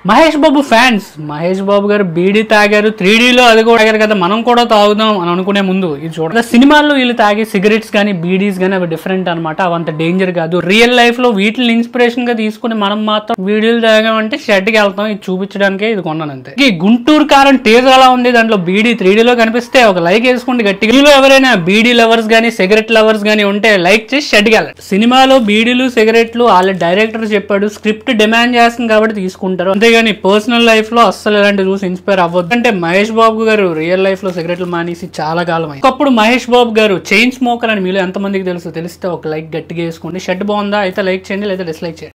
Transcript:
Mahesh Babu fans Mahesh Babu గారు బీడీ తాగారు three లో అది కూడా తాగారు కదా మనం కూడా తాగుదాం అని అనుకునే ముందు ఇది చూడండి సినిమాల్లో వీళ్ళు తాగే సిగరెట్స్ కానీ బీడీస్ కానీ అవి డిఫరెంట్ అనమాట అవంత డేంజర్ కాదు రియల్ లైఫ్ లో వీటిని ఇన్స్పిరేషన్ గా తీసుకుని మనం మాత్రం వీడియోలు తాగామంటే షెడ్ కి వెళ్తాం ఇది చూపించడానికే ఇది కొన్నాను అంతే ఈ గుంటూరు కారం టేజ్ అలా ఉంది దాంట్లో బీడీ త్రీ లో కనిపిస్తే ఒక లైక్ వేసుకోండి గట్టిగా మీలో ఎవరైనా బీడీ లవర్స్ కానీ సిగరెట్ లవర్స్ కానీ ఉంటే లైక్ చేసి షెడ్ కి వెళ్ళండి సినిమాలో బీడీలు సిగరెట్లు వాళ్ళ డైరెక్టర్ చెప్పాడు స్క్రిప్ట్ డిమాండ్ చేస్తుంది కాబట్టి తీసుకుంటారు అంతేగాని పర్సనల్ లైఫ్ లో అస్సలు ఇలాంటి చూసి ఇన్స్పైర్ అవ్వద్దు అంటే మహేష్ బాబు గారు రియల్ లైఫ్ లో సిగరెట్లు మానేసి చాలా కాలం అయింది ఒకప్పుడు మహేష్ బాబు గారు చైన్ స్మోకర్ అని మీలో ఎంతమందికి తెలుసు తెలిస్తే ఒక లైక్ గట్టిగా వేసుకోండి షర్ట్ బాగుందా అయితే లైక్ చేయండి లేదా డిస్లైక్ చేయండి